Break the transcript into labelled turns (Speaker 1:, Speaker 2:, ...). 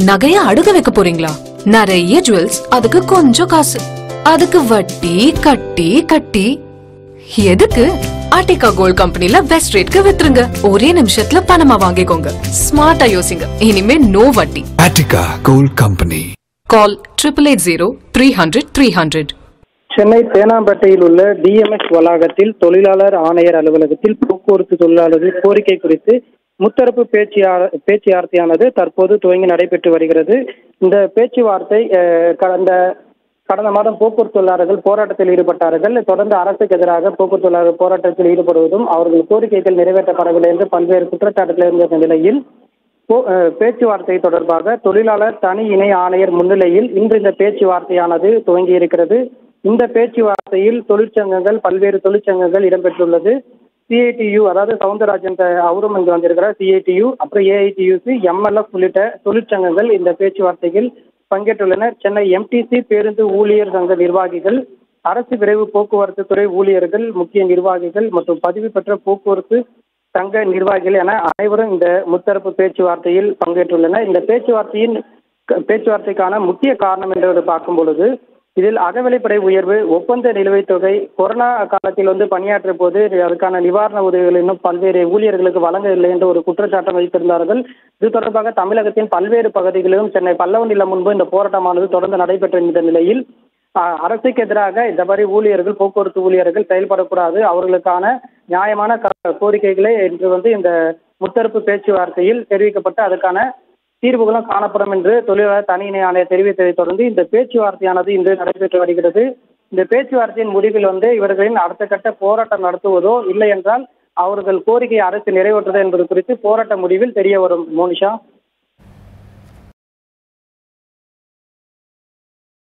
Speaker 1: நகைய அடுக்க வைக்க போறீங்களா நிறைய ஜுவல்ஸ் அதுக்கு கொஞ்சம் காசு அதுக்கு வட்டி கட்டி கட்டி எதுக்கு ஆர்டிகா கோல்ட் கம்பெனில பெஸ்ட் ரேட்க்கு வித்துருங்க ஒரே நிமிஷத்துல பணமா வாங்கிக்கோங்க ஸ்மார்ட்டா யோசிங்க இனிமே நோ வட்டி
Speaker 2: Attica Gold Company.
Speaker 1: Call triple eight zero three hundred three hundred
Speaker 3: Chennai தேனாம்பேட்டையில் உள்ள டிஎம்எஸ் வளாகத்தில் தொழிலாளர் ஆணையர் அலுவலகத்தில் போக்குவரத்து தொழிலாளர்கள் கோரிக்கை குறித்து முத்தரப்பு பேச்சியா- பேச்சுவார்த்தையானது தற்போது துவங்கி நடைபெற்று வருகிறது இந்த பேச்சுவார்த்தை அஹ், கடந்த கடந்த மாதம் போக்குவரத்து தொழிலாளர்கள் போராட்டத்தில் ஈடுபட்டார்கள் தொடர்ந்து அரசுக்கு எதிராக போக்குவரத்து தொழிலாளர்கள் போராட்டத்தில் ஈடுபடுவதும் அவர்கள் கோரிக்கைகள் நிறைவேற்றப்படவில்லை என்று பல்வேறு குற்றச்சாட்டுகள் இருந்த நிலையில் போ- அஹ், பேச்சுவார்த்தை தொடர்பாக தொழிலாளர் தனி இணை ஆணையர் முன்னிலையில் இன்று இந்த பேச்சுவார்த்தையானது துவங்கி இருக்கிறது இந்த பேச்சுவார்த்தையில் தொழிற்சங்கங்கள் பல்வேறு தொழிற்சங்கங்கள் இடம்பெற்றுள்ளது சிஐடியு அதாவது சவுந்தரராஜன் த- அவரும் இங்கு வந்திருக்கிறார் சிஐடியு அப்புறம் ஏஐடியூசி எம்எல்எஃப் உள்ளிட்ட தொழிற்சங்கங்கள் இந்த பேச்சுவார்த்தையில் பங்கேற்றுள்ளனர் சென்னை எம்டிசி பேருந்து ஊழியர் சங்க நிர்வாகிகள் அரசு விரைவு போக்குவரத்து துறை ஊழியர்கள் முக்கிய நிர்வாகிகள் மற்றும் பதிவு பெற்ற போக்குவரத்து சங்க நிர்வாகிகள் என அனைவரும் இந்த முத்தரப்பு பேச்சுவார்த்தையில் பங்கேற்றுள்ளனர் இந்த பேச்சுவார்த்தையின் பேச்சுவார்த்தைக்கான முக்கிய காரணம் என்று பார்க்கும் பொழுது இதில் அகவிலைப்படை உயர்வு ஒப்பந்த நிலுவைத் தொகை கொரோனா காலத்தில் வந்து பணியாற்றிய போது அதுக்கான நிவாரண உதவிகள் இன்னும் பல்வேறு ஊழியர்களுக்கு வழங்கவில்லை என்ற ஒரு குற்றச்சாட்டம் வைத்திருந்தார்கள் இது தொடர்பாக தமிழகத்தின் பல்வேறு பகுதிகளிலும் சென்னை பல்லவனில முன்பு இந்த போராட்டமானது தொடர்ந்து நடைபெற்ற இந்த நிலையில் ஆஹ், அரசுக்கு எதிராக இந்த மாதிரி ஊழியர்கள் போக்குவரத்து ஊழியர்கள் செயல்படக்கூடாது அவர்களுக்கான நியாயமான க- கோரிக்கைகளை இன்று வந்து இந்த முத்தரப்பு பேச்சுவார்த்தையில் தெரிவிக்கப்பட்டு அதுக்கான தீர்வுகளும் காணப்படும் என்று தொழிலாளர் தனி இணை ஆணையர் தெரிவித்ததை தொடர்ந்து இந்த பேச்சுவார்த்தையானது இன்று நடைபெற்று வருகிறது இந்த பேச்சுவார்த்தையின் முடிவில் வந்து இவர்களின் அடுத்த கட்ட போராட்டம் நடத்துவதோ இல்லை என்றால் அவர்கள் கோரிக்கையை அரசு நிறைவேற்றுதோ என்பது குறித்து போராட்ட முடிவில் தெரிய வரும் மோனிஷா